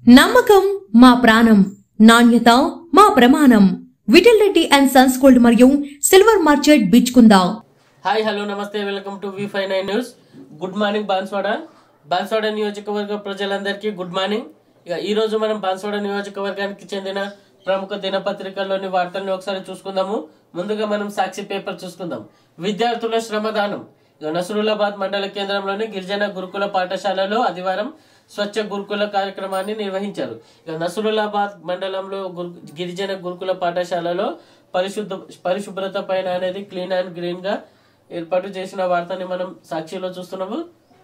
నమ్మకం మా ప్రాణం నాణ్యత మా ప్రమాణం Vithal Reddy and sons gold మరియు silver merchant Bichkunda hi hello నమస్తే welcome to V five nine news good morning Banswada Banswada నియోజకవర్గ ప్రజలందరికీ గుడ్ మార్నింగ్ ఇక ఈ రోజు మనం బాన్స్వాడ నియోజకవర్గానికి చెందిన ప్రముఖ దినపత్రికల్లోని వార్తల్ని ఒకసారి చూసుకుందాము ముందుగా మనం సాక్షి పేపర్ చూసుకుందాం విద్యార్థుల శ్రమదానం ఇక నసరులాబాద్ మండల కేంద్రంలోని గిరిజన గురుకుల పాఠశాలలో ఆదివారం స్వచ్ఛ గురుకుల కార్యక్రమాన్ని నిర్వహించారు ఇక నసరులాబాద్ మండలంలో గురు- గిరిజన గురుకుల పాఠశాలలో పరిశుద్ధ పరిశుభ్రత పైన అనేది క్లీన్ అండ్ గ్రీన్ గా ఏర్పాటు చేసిన వార్తని మనం సాక్షిలో చూస్తున్నాము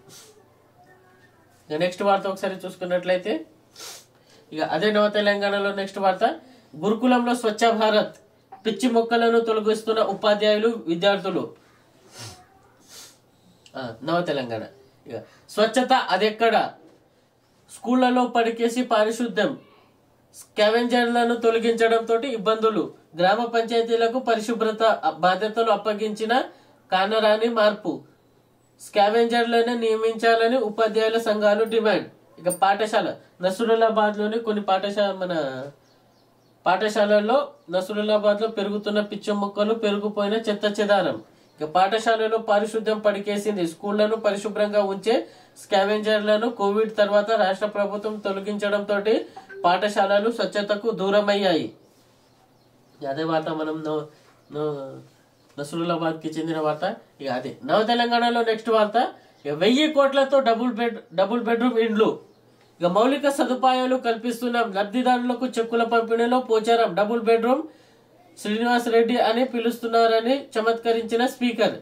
ఇక నెక్స్ట్ వార్త ఒకసారి చూసుకున్నట్లయితే ఇక అదే నవ తెలంగాణలో నెక్స్ట్ వార్త గురుకులంలో స్వచ్ఛ భారత్ పిచ్చి మొక్కలను తొలగిస్తున్న ఉపాధ్యాయులు విద్యార్థులు ఆ, నవ తెలంగాణ ఇక స్వచ్ఛత అదెక్కడ స్కూళ్లలో పడికేసి పారిశుద్ధ్యం స్కావెంజర్లను తొలగించడంతో ఇబ్బందులు గ్రామ పంచాయతీలకు పరిశుభ్రత బాధ్యతలు అప్పగించిన కానరాని మార్పు స్కావెంజర్లను నియమించాలని ఉపాధ్యాయుల సంఘాలు డిమాండ్ ఇక పాఠశాల నసరులాబాద్ లోని కొన్ని పాఠశాల మన పాఠశాలల్లో నసరులాబాద్ లో పెరుగుతున్న పిచ్చ మొక్కలు పెరుగుపోయిన చెత్త చెదారం ఇక పాఠశాలలో పారిశుద్ధ్యం పడికేసింది స్కూళ్లను పరిశుభ్రంగా ఉంచే స్కావెంజర్లను కోవిడ్ తర్వాత రాష్ట్ర ప్రభుత్వం తొలగించడంతో పాఠశాలలు స్వచ్ఛతకు దూరమయ్యాయి అదే వార్త మనం నో- నో- నసరులాబాద్ కి చెందిన వార్త ఇక అదే నవ తెలంగాణలో నెక్స్ట్ వార్త ఇక వెయ్యి కోట్లతో డబుల్ బెడ్ డబుల్ బెడ్రూమ్ ఇండ్లు ఇక మౌలిక సదుపాయాలు కల్పిస్తున్నాం లబ్ధిదారులకు చెక్కుల పంపిణీలో పోచారం డబుల్ బెడ్రూమ్ శ్రీనివాస్ రెడ్డి అని పిలుస్తున్నారని చమత్కరించిన స్పీకర్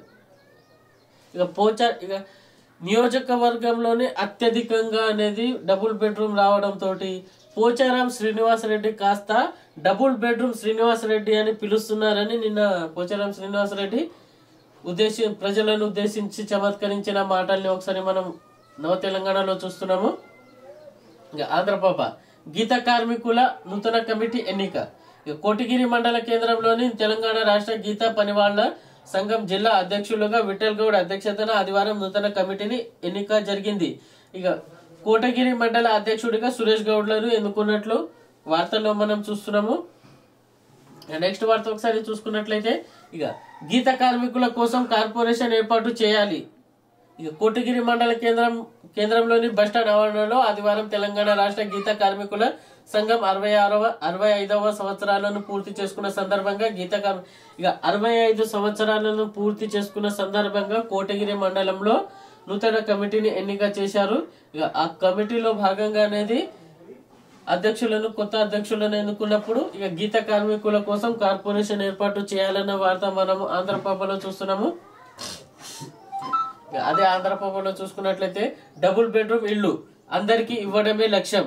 ఇక పోచా ఇక నియోజకవర్గంలోనే అత్యధికంగా అనేది డబుల్ బెడ్రూమ్ రావడం తోటి పోచారం శ్రీనివాస్ రెడ్డి కాస్త డబుల్ బెడ్రూమ్ శ్రీనివాస్ రెడ్డి అని పిలుస్తున్నారని నిన్న పోచారం శ్రీనివాస్ రెడ్డి ఉద్దేశి ప్రజలను ఉద్దేశించి చమత్కరించిన మాటల్ని ఒకసారి మనం నవ తెలంగాణలో చూస్తున్నాము ఇక ఆంధ్రపాప గీత కార్మికుల నూతన కమిటీ ఎన్నిక ఇక కోటిగిరి మండల కేంద్రంలోని తెలంగాణ రాష్ట్ర గీత పనివాళ్ల సంఘం జిల్లా అధ్యక్షులుగా విఠల్ గౌడ్ అధ్యక్షతన ఆదివారం నూతన కమిటీని ఎన్నిక జరిగింది ఇక కోటగిరి మండల అధ్యక్షుడిగా సురేష్ గౌడ్లను ఎన్నుకున్నట్లు వార్తల్లో మనం చూస్తున్నాము నెక్స్ట్ వార్త ఒకసారి చూసుకున్నట్లయితే ఇక గీత కార్మికుల కోసం కార్పొరేషన్ ఏర్పాటు చేయాలి ఇక కోటగిరి మండల కేంద్రం కేంద్రంలోని బస్టాండ్ ఆవరణలో ఆదివారం తెలంగాణ రాష్ట్ర గీత కార్మికుల సంఘం అరవై ఆరవ అరవై ఐదవ సంవత్సరాలను పూర్తి చేసుకున్న సందర్భంగా గీత కార్- ఇక అరవై ఐదు సంవత్సరాలను పూర్తి చేసుకున్న సందర్భంగా కోటగిరి మండలంలో నూతన కమిటీని ఎన్నిక చేశారు ఇక ఆ కమిటీలో భాగంగా అనేది అధ్యక్షులను కొత్త అధ్యక్షులను ఎన్నుకున్నప్పుడు ఇక గీత కార్మికుల కోసం కార్పొరేషన్ ఏర్పాటు చేయాలన్న వార్త మనము ఆంధ్రప్రభలో చూస్తున్నాము ఇక అదే ఆంధ్రప్రభలో చూసుకున్నట్లయితే డబుల్ బెడ్రూమ్ ఇల్లు అందరికీ ఇవ్వడమే లక్ష్యం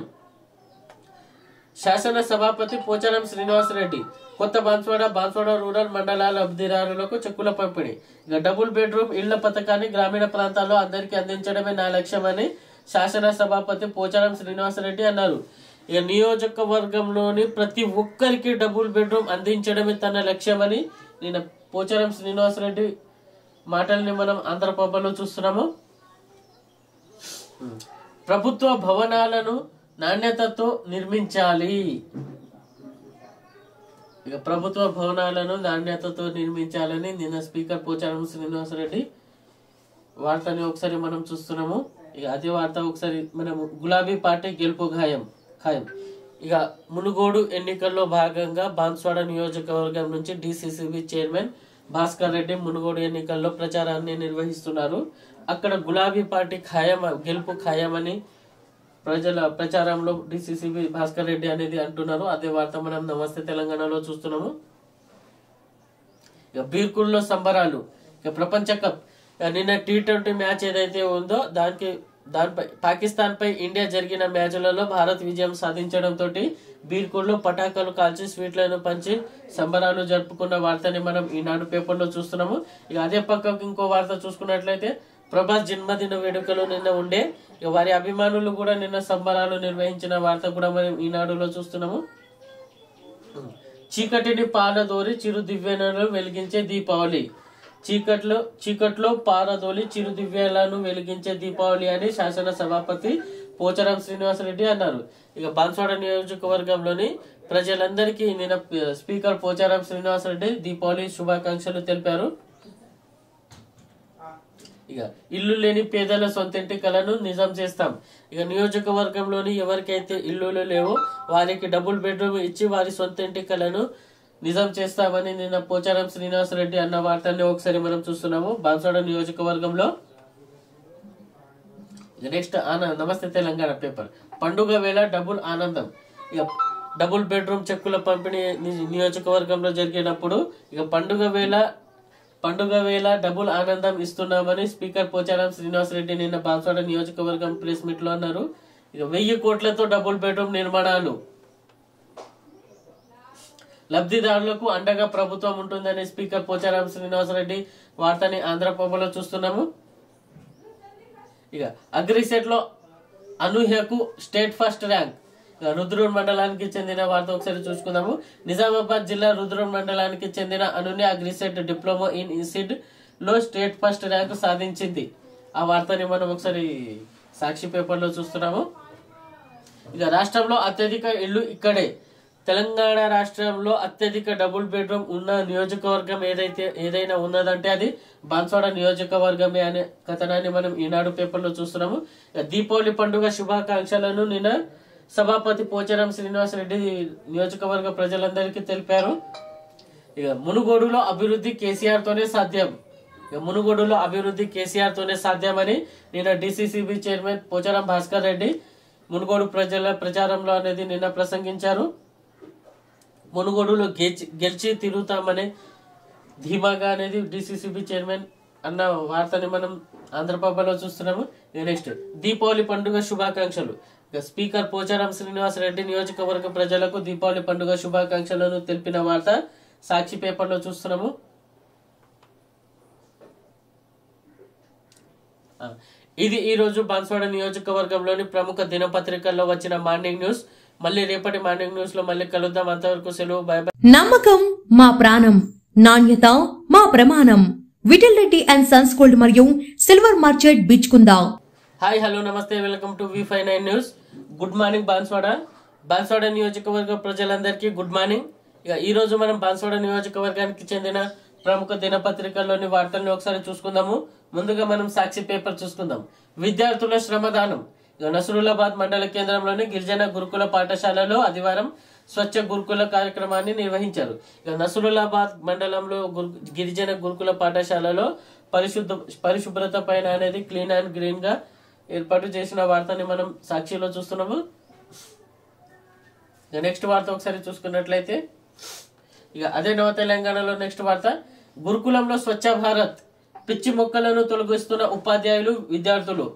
శాసన సభాపతి పోచారం శ్రీనివాసరెడ్డి కొత్త బాన్స్వాడ బాన్స్వాడ రూరల్ మండలాల లబ్ధిదారులకు చెక్కుల పంపిణీ ఇక డబుల్ బెడ్రూమ్ ఇళ్ల పథకాన్ని గ్రామీణ ప్రాంతాల్లో అందరికీ అందించడమే నా లక్ష్యమని శాసన సభాపతి పోచారం శ్రీనివాసరెడ్డి అన్నారు ఇక నియోజకవర్గంలోని ప్రతి ఒక్కరికి డబుల్ బెడ్రూమ్ అందించడమే తన లక్ష్యమని నేను పోచారం శ్రీనివాసరెడ్డి మాటల్ని మనం ఆంధ్రప్రభలో చూస్తున్నాము ప్రభుత్వ భవనాలను నాణ్యతతో నిర్మించాలి ఇక ప్రభుత్వ భవనాలను నాణ్యతతో నిర్మించాలని నిన్న స్పీకర్ పోచారం శ్రీనివాసరెడ్డి వార్తని ఒకసారి మనం చూస్తున్నాము ఇక అదే వార్త ఒకసారి మనం గులాబీ పార్టీ గెలుపు ఖాయం ఖాయం ఇక మునుగోడు ఎన్నికల్లో భాగంగా బాన్స్వాడ నియోజకవర్గం నుంచి డిసిసిబి చైర్మన్ భాస్కర్ రెడ్డి మునుగోడు ఎన్నికల్లో ప్రచారాన్ని నిర్వహిస్తున్నారు అక్కడ గులాబీ పార్టీ ఖాయం గెలుపు ఖాయమని ప్రజల ప్రచారంలో డిసిసిబి భాస్కర్ రెడ్డి అనేది అంటున్నారు అదే వార్త మనం నమస్తే తెలంగాణలో చూస్తున్నాము ఇక బీర్కూల్లో సంబరాలు ఇక ప్రపంచ కప్ ఇక నిన్న టీ ట్వంటీ మ్యాచ్ ఏదైతే ఉందో దానికి దానిపై పాకిస్తాన్ పై ఇండియా జరిగిన మ్యాచ్లలో భారత్ విజయం సాధించడంతో బీర్కూల్లో పటాకులు కాల్చి స్వీట్లను పంచి సంబరాలు జరుపుకున్న వార్తని మనం ఈనాడు పేపర్లో చూస్తున్నాము ఇక అదే పక్కకు ఇంకో వార్త చూసుకున్నట్లయితే ప్రభాస్ జన్మదిన వేడుకలు నిన్న ఉండే ఇక వారి అభిమానులు కూడా నిన్న సంబరాలు నిర్వహించిన వార్త కూడా మనం ఈనాడులో చూస్తున్నాము చీకటిని పారదోరి చిరు దివ్యాలను వెలిగించే దీపావళి చీకట్లో చీకట్లో పారదోలి చిరు దివ్యాలను వెలిగించే దీపావళి అని శాసన సభాపతి పోచారం శ్రీనివాసరెడ్డి అన్నారు ఇక బాన్స్వాడ నియోజకవర్గంలోని ప్రజలందరికీ నిన్న స్పీకర్ పోచారం శ్రీనివాసరెడ్డి దీపావళి శుభాకాంక్షలు తెలిపారు ఇక ఇల్లు లేని పేదల సొంతింటి కలను నిజం చేస్తాం ఇక నియోజకవర్గంలోని ఎవరికైతే ఇల్లులు లేవో వారికి డబుల్ బెడ్రూమ్ ఇచ్చి వారి సొంతింటి కలను నిజం చేస్తామని నిన్న పోచారం శ్రీనివాసరెడ్డి అన్న వార్తని ఒకసారి మనం చూస్తున్నాము బాన్సాడ నియోజకవర్గంలో ఇక నెక్స్ట్ ఆన నమస్తే తెలంగాణ పేపర్ పండుగ వేళ డబుల్ ఆనందం ఇక డబుల్ బెడ్రూమ్ చెక్కుల పంపిణీ ని- నియోజకవర్గంలో జరిగినప్పుడు ఇక పండుగ వేళ పండుగ వేళ డబుల్ ఆనందం ఇస్తున్నామని స్పీకర్ పోచారం శ్రీనివాసరెడ్డి నిన్న బాన్స్వాడ నియోజకవర్గం ప్రెస్ మీట్ లో అన్నారు ఇక వెయ్యి కోట్లతో డబుల్ బెడ్రూమ్ నిర్మాణాలు లబ్ధిదారులకు అండగా ప్రభుత్వం ఉంటుందని స్పీకర్ పోచారం శ్రీనివాసరెడ్డి వార్తని ఆంధ్రప్రభలో చూస్తున్నాము ఇక అగ్రిసెట్ లో అనూహ్యకు స్టేట్ ఫస్ట్ ర్యాంక్ ఇక రుద్రూర్ మండలానికి చెందిన వార్త ఒకసారి చూసుకుందాము నిజామాబాద్ జిల్లా రుద్రూర్ మండలానికి చెందిన అనూన్య అగ్రిసెట్ డిప్లొమా ఇన్ ఇన్సిడ్ లో స్టేట్ ఫస్ట్ ర్యాంక్ సాధించింది ఆ వార్తని మనం ఒకసారి సాక్షి పేపర్లో చూస్తున్నాము ఇక రాష్ట్రంలో అత్యధిక ఇల్లు ఇక్కడే తెలంగాణ రాష్ట్రంలో అత్యధిక డబుల్ బెడ్రూమ్ ఉన్న నియోజకవర్గం ఏదైతే ఏదైనా ఉన్నదంటే అది బాన్స్వాడ నియోజకవర్గమే అనే కథనాన్ని మనం ఈనాడు పేపర్లో చూస్తున్నాము ఇక దీపావళి పండుగ శుభాకాంక్షలను నిన్న సభాపతి పోచారం శ్రీనివాసరెడ్డి నియోజకవర్గ ప్రజలందరికీ తెలిపారు ఇక మునుగోడులో అభివృద్ధి కేసీఆర్ తోనే సాధ్యం ఇక మునుగోడులో అభివృద్ధి కేసీఆర్ తోనే సాధ్యమని నిన్న డిసిసిబి చైర్మన్ పోచారం భాస్కర్ రెడ్డి మునుగోడు ప్రజల ప్రచారంలో అనేది నిన్న ప్రసంగించారు మునుగోడులో గెలిచి గెలిచి తిరుగుతామనే ధీమాగా అనేది డిసిసిబి చైర్మన్ అన్న వార్తని మనం ఆంధ్రప్రభలో చూస్తున్నాము ఇక నెక్స్ట్ దీపావళి పండుగ శుభాకాంక్షలు ఇక స్పీకర్ పోచారం శ్రీనివాస్ రెడ్డి నియోజకవర్గ ప్రజలకు దీపావళి పండుగ శుభాకాంక్షలను తెలిపిన వార్త సాక్షి పేపర్లో చూస్తున్నాము ఆ, ఇది ఈ రోజు బాన్స్వాడ నియోజకవర్గంలోని ప్రముఖ దినపత్రికల్లో వచ్చిన మార్నింగ్ న్యూస్ మళ్ళీ రేపటి మార్నింగ్ న్యూస్ లో మళ్ళీ కలుద్దాం అంతవరకు సెలవు బై బై నమ్మకం మా ప్రాణం నాణ్యత మా ప్రమాణం Vithal Reddy and sons gold మరియు silver merchant Bichkunda hi hello నమస్తే welcome to V five nine news good morning Banswada Banswada నియోజకవర్గ ప్రజలందరికీ గుడ్ మార్నింగ్ ఇక ఈ రోజు మనం బాన్స్వాడ నియోజకవర్గానికి చెందిన ప్రముఖ దినపత్రికల్లోని వార్తల్ని ఒకసారి చూసుకుందాము ముందుగా మనం సాక్షి పేపర్ చూసుకుందాం విద్యార్థుల శ్రమదానం ఇక నసరులాబాద్ మండల కేంద్రంలోని గిరిజన గురుకుల పాఠశాలలో ఆదివారం స్వచ్ఛ గురుకుల కార్యక్రమాన్ని నిర్వహించారు ఇక నసరులాబాద్ మండలంలో గురు- గిరిజన గురుకుల పాఠశాలలో పరిశుద్ధ పరిశుభ్రత పైన అనేది క్లీన్ అండ్ గ్రీన్ గా ఏర్పాటు చేసిన వార్తని మనం సాక్షిలో చూస్తున్నాము ఇక నెక్స్ట్ వార్త ఒకసారి చూసుకున్నట్లయితే ఇక అదే నవ తెలంగాణలో నెక్స్ట్ వార్త గురుకులంలో స్వచ్ఛ భారత్ పిచ్చి మొక్కలను తొలగిస్తున్న ఉపాధ్యాయులు విద్యార్థులు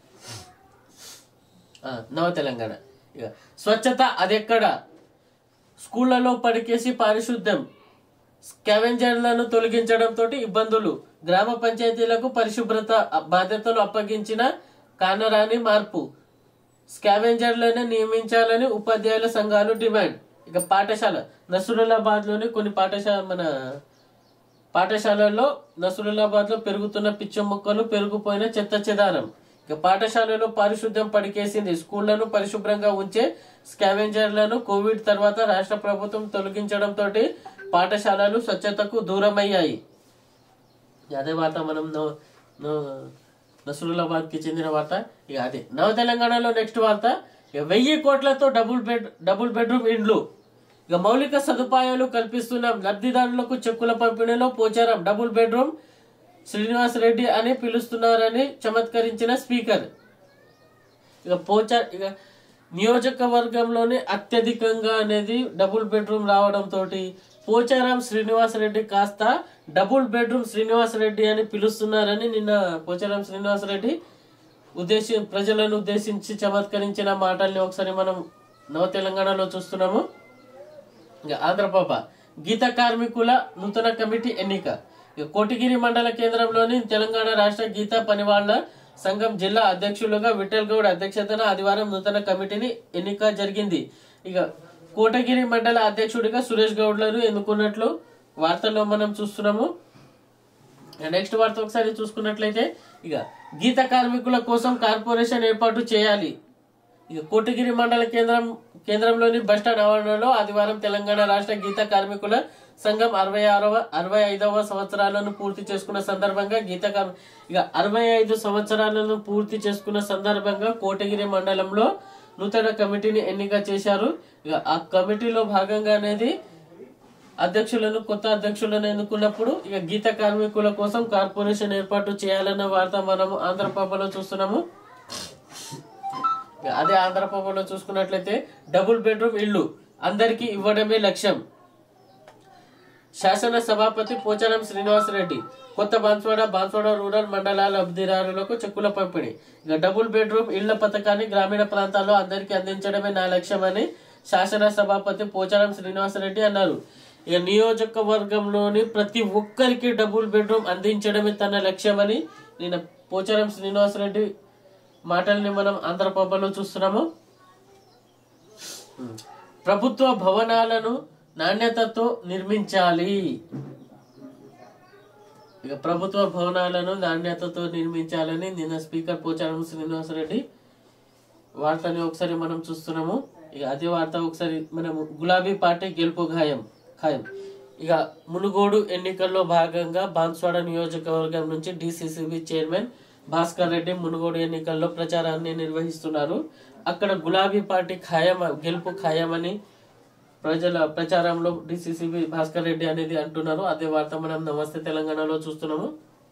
ఆ, నవ తెలంగాణ ఇక స్వచ్ఛత అదెక్కడ స్కూళ్లలో పడికేసి పారిశుద్ధ్యం స్కావెంజర్లను తొలగించడంతో ఇబ్బందులు గ్రామ పంచాయతీలకు పరిశుభ్రత బాధ్యతలు అప్పగించిన కానరాని మార్పు స్కావెంజర్లను నియమించాలని ఉపాధ్యాయుల సంఘాలు డిమాండ్ ఇక పాఠశాల నసరులాబాద్ లోని కొన్ని పాఠశాల మన పాఠశాలల్లో నసరులాబాద్ లో పెరుగుతున్న పిచ్చ మొక్కలు పెరుగుపోయిన చెత్త చెదారం ఇక పాఠశాలలో పారిశుద్ధ్యం పడికేసింది స్కూళ్లను పరిశుభ్రంగా ఉంచే స్కావెంజర్లను కోవిడ్ తర్వాత రాష్ట్ర ప్రభుత్వం తొలగించడంతో పాఠశాలలు స్వచ్ఛతకు దూరమయ్యాయి అదే వార్త మనం నవ- నవ- నసరులాబాద్ కి చెందిన వార్త ఇక అదే నవ తెలంగాణలో నెక్స్ట్ వార్త ఇక వెయ్యి కోట్లతో డబుల్ బెడ్ డబుల్ బెడ్రూమ్ ఇండ్లు ఇక మౌలిక సదుపాయాలు కల్పిస్తున్నాం లబ్ధిదారులకు చెక్కుల పంపిణీలో పోచారం డబుల్ బెడ్రూమ్ శ్రీనివాస్ రెడ్డి అని పిలుస్తున్నారని చమత్కరించిన స్పీకర్ ఇక పోచా ఇక నియోజకవర్గంలోనే అత్యధికంగా అనేది డబుల్ బెడ్రూమ్ రావడం తోటి పోచారం శ్రీనివాస్ రెడ్డి కాస్త డబుల్ బెడ్రూమ్ శ్రీనివాస్ రెడ్డి అని పిలుస్తున్నారని నిన్న పోచారం శ్రీనివాస్ రెడ్డి ఉద్దేశి ప్రజలను ఉద్దేశించి చమత్కరించిన మాటల్ని ఒకసారి మనం నవ తెలంగాణలో చూస్తున్నాము ఇక ఆంధ్రప్రభ గీత కార్మికుల నూతన కమిటీ ఎన్నిక ఇక కోటిగిరి మండల కేంద్రంలోని తెలంగాణ రాష్ట్ర గీత పనివాళ్ల సంఘం జిల్లా అధ్యక్షులుగా విఠల్ గౌడ్ అధ్యక్షతన ఆదివారం నూతన కమిటీని ఎన్నిక జరిగింది ఇక కోటగిరి మండల అధ్యక్షుడిగా సురేష్ గౌడ్లను ఎన్నుకున్నట్లు వార్తల్లో మనం చూస్తున్నాము నెక్స్ట్ వార్త ఒకసారి చూసుకున్నట్లయితే ఇక గీత కార్మికుల కోసం కార్పొరేషన్ ఏర్పాటు చేయాలి ఇక కోటగిరి మండల కేంద్రం కేంద్రంలోని బస్టాండ్ ఆవరణలో ఆదివారం తెలంగాణ రాష్ట్ర గీత కార్మికుల సంఘం అరవై ఆరవ అరవై ఐదవ సంవత్సరాలను పూర్తి చేసుకున్న సందర్భంగా గీత కార్మి ఇక అరవై ఐదు సంవత్సరాలను పూర్తి చేసుకున్న సందర్భంగా కోటగిరి మండలంలో నూతన కమిటీని ఎన్నిక చేశారు ఇక ఆ కమిటీలో భాగంగా అనేది అధ్యక్షులను కొత్త అధ్యక్షులను ఎన్నుకున్నప్పుడు ఇక గీత కార్మికుల కోసం కార్పొరేషన్ ఏర్పాటు చేయాలన్న వార్త మనము ఆంధ్రప్రభలో చూస్తున్నాము ఇక అదే ఆంధ్రప్రభలో చూసుకున్నట్లయితే డబుల్ బెడ్రూమ్ ఇల్లు అందరికీ ఇవ్వడమే లక్ష్యం శాసన సభాపతి పోచారం శ్రీనివాసరెడ్డి కొత్త బాన్స్వాడ బాన్స్వాడ రూరల్ మండలాల లబ్ధిదారులకు చెక్కుల పంపిణీ ఇక డబుల్ బెడ్రూమ్ ఇళ్ల పథకాన్ని గ్రామీణ ప్రాంతాల్లో అందరికీ అందించడమే నా లక్ష్యమని శాసన సభాపతి పోచారం శ్రీనివాసరెడ్డి అన్నారు ఇక నియోజకవర్గంలోని ప్రతి ఒక్కరికి డబుల్ బెడ్రూమ్ అందించడమే తన లక్ష్యమని నేను పోచారం శ్రీనివాసరెడ్డి మాటల్ని మనం ఆంధ్రప్రభలో చూస్తున్నాము ప్రభుత్వ భవనాలను నాణ్యతతో నిర్మించాలి ఇక ప్రభుత్వ భవనాలను నాణ్యతతో నిర్మించాలని నిన్న స్పీకర్ పోచారం శ్రీనివాసరెడ్డి వార్తని ఒకసారి మనం చూస్తున్నాము ఇక అదే వార్త ఒకసారి మనము గులాబీ పార్టీ గెలుపు ఖాయం ఖాయం ఇక మునుగోడు ఎన్నికల్లో భాగంగా బాన్స్వాడ నియోజకవర్గం నుంచి డిసిసిబి చైర్మన్ భాస్కర్ రెడ్డి మునుగోడు ఎన్నికల్లో ప్రచారాన్ని నిర్వహిస్తున్నారు అక్కడ గులాబీ పార్టీ ఖాయం గెలుపు ఖాయమని ప్రజల ప్రచారంలో డిసిసిబి భాస్కర్ రెడ్డి అనేది అంటున్నారు అదే వార్త మనం నమస్తే తెలంగాణలో చూస్తున్నాము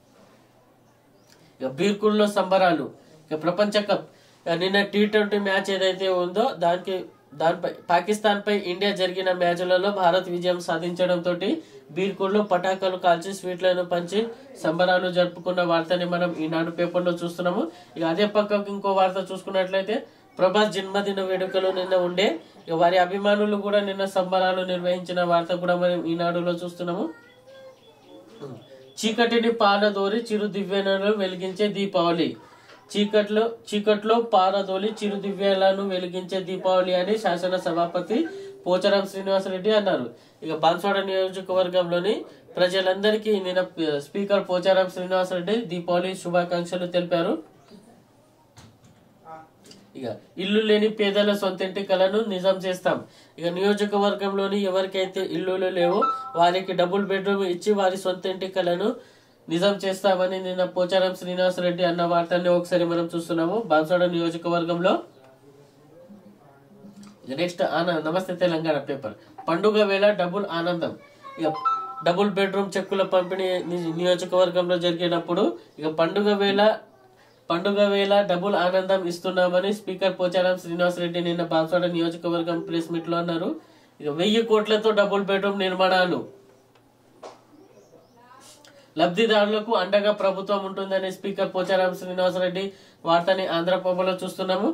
ఇక బీర్కూర్లో సంబరాలు ఇక ప్రపంచ కప్ ఇక నిన్న టీ ట్వంటీ మ్యాచ్ ఏదైతే ఉందో దానికి దానిపై పాకిస్తాన్ పై ఇండియా జరిగిన మ్యాచ్లలో భారత్ విజయం సాధించడంతో బీర్కూర్లో పటాకులు కాల్చి స్వీట్లను పంచి సంబరాలు జరుపుకున్న వార్తని మనం ఈనాడు పేపర్లో చూస్తున్నాము ఇక అదే పక్కకు ఇంకో వార్త చూసుకున్నట్లయితే ప్రభాస్ జన్మదిన వేడుకలు నిన్న ఉండే ఇక వారి అభిమానులు కూడా నిన్న సంబరాలు నిర్వహించిన వార్త కూడా మనం ఈనాడులో చూస్తున్నాము చీకటిని పారదోరి చిరు దివ్యాలను వెలిగించే దీపావళి చీకట్లో చీకట్లో పారదోలి చిరు దివ్యాలను వెలిగించే దీపావళి అని శాసన సభాపతి పోచారం శ్రీనివాసరెడ్డి అన్నారు ఇక బాన్స్వాడ నియోజకవర్గంలోని ప్రజలందరికీ నిన్న స్పీకర్ పోచారం శ్రీనివాసరెడ్డి దీపావళి శుభాకాంక్షలు తెలిపారు ఇక ఇల్లు లేని పేదల సొంతింటి కలను నిజం చేస్తాం ఇక నియోజకవర్గంలోని ఎవరికైతే ఇల్లులు లేవో వారికి డబుల్ బెడ్రూమ్ ఇచ్చి వారి సొంతింటి కలను నిజం చేస్తామని నిన్న పోచారం శ్రీనివాసరెడ్డి అన్న వార్తని ఒకసారి మనం చూస్తున్నాము బాన్సాడ నియోజకవర్గంలో ఇక నెక్స్ట్ ఆన నమస్తే తెలంగాణ పేపర్ పండుగ వేళ డబుల్ ఆనందం ఇక డబుల్ బెడ్రూమ్ చెక్కుల పంపిణీ ని- నియోజకవర్గంలో జరిగినప్పుడు ఇక పండుగ వేళ పండుగ వేళ డబుల్ ఆనందం ఇస్తున్నామని స్పీకర్ పోచారం శ్రీనివాసరెడ్డి నిన్న బాన్సాడ నియోజకవర్గం ప్రెస్ మీట్ లో అన్నారు ఇక వెయ్యి కోట్లతో డబుల్ బెడ్రూమ్ నిర్మాణాలు లబ్ధిదారులకు అండగా ప్రభుత్వం ఉంటుందని స్పీకర్ పోచారం శ్రీనివాసరెడ్డి వార్తని ఆంధ్రప్రభలో చూస్తున్నాము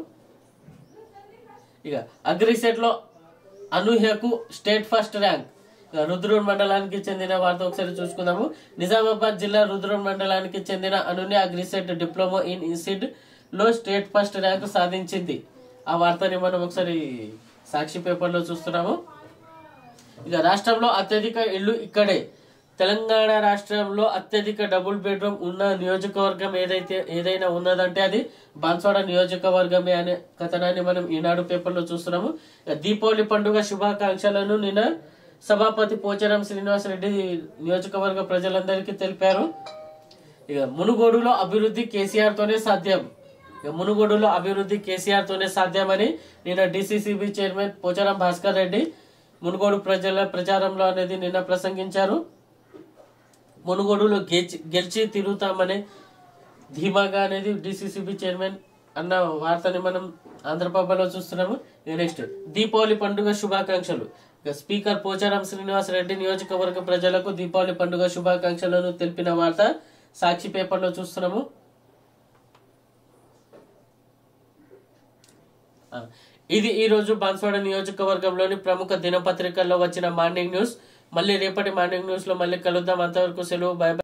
ఇక అగ్రిసెట్ లో అనూహ్యకు స్టేట్ ఫస్ట్ ర్యాంక్ ఇక రుద్రూర్ మండలానికి చెందిన వార్త ఒకసారి చూసుకుందాము నిజామాబాద్ జిల్లా రుద్రూర్ మండలానికి చెందిన అనూన్య అగ్రిసెట్ డిప్లొమా ఇన్ ఇసిడ్ లో స్టేట్ ఫస్ట్ ర్యాంక్ సాధించింది ఆ వార్తని మనం ఒకసారి సాక్షి పేపర్లో చూస్తున్నాము ఇక రాష్ట్రంలో అత్యధిక ఇల్లు ఇక్కడే తెలంగాణ రాష్ట్రంలో అత్యధిక డబుల్ బెడ్రూమ్ ఉన్న నియోజకవర్గం ఏదైతే ఏదైనా ఉన్నదంటే అది బాన్స్వాడ నియోజకవర్గమే అనే కథనాన్ని మనం ఈనాడు పేపర్లో చూస్తున్నాము ఇక దీపావళి పండుగ శుభాకాంక్షలను నిన్న సభాపతి పోచారం శ్రీనివాసరెడ్డి నియోజకవర్గ ప్రజలందరికీ తెలిపారు ఇక మునుగోడులో అభివృద్ధి కేసీఆర్ తోనే సాధ్యం ఇక మునుగోడులో అభివృద్ధి కేసీఆర్ తోనే సాధ్యమని నిన్న డిసిసిబి చైర్మన్ పోచారం భాస్కర్ రెడ్డి మునుగోడు ప్రజల ప్రచారంలో అనేది నిన్న ప్రసంగించారు మునుగోడులో గెలిచి గెలిచి తిరుగుతామనే ధీమాగా అనేది డిసిసిబి చైర్మన్ అన్న వార్తని మనం ఆంధ్రప్రభలో చూస్తున్నాము ఇక నెక్స్ట్ దీపావళి పండుగ శుభాకాంక్షలు ఇక స్పీకర్ పోచారం శ్రీనివాస్ రెడ్డి నియోజకవర్గ ప్రజలకు దీపావళి పండుగ శుభాకాంక్షలను తెలిపిన వార్త సాక్షి పేపర్లో చూస్తున్నాము ఆ, ఇది ఈ రోజు బాన్స్వాడ నియోజకవర్గంలోని ప్రముఖ దినపత్రికల్లో వచ్చిన మార్నింగ్ న్యూస్ మళ్ళీ రేపటి మార్నింగ్ న్యూస్ లో మళ్ళీ కలుద్దాం అంతవరకు సెలవు బై బై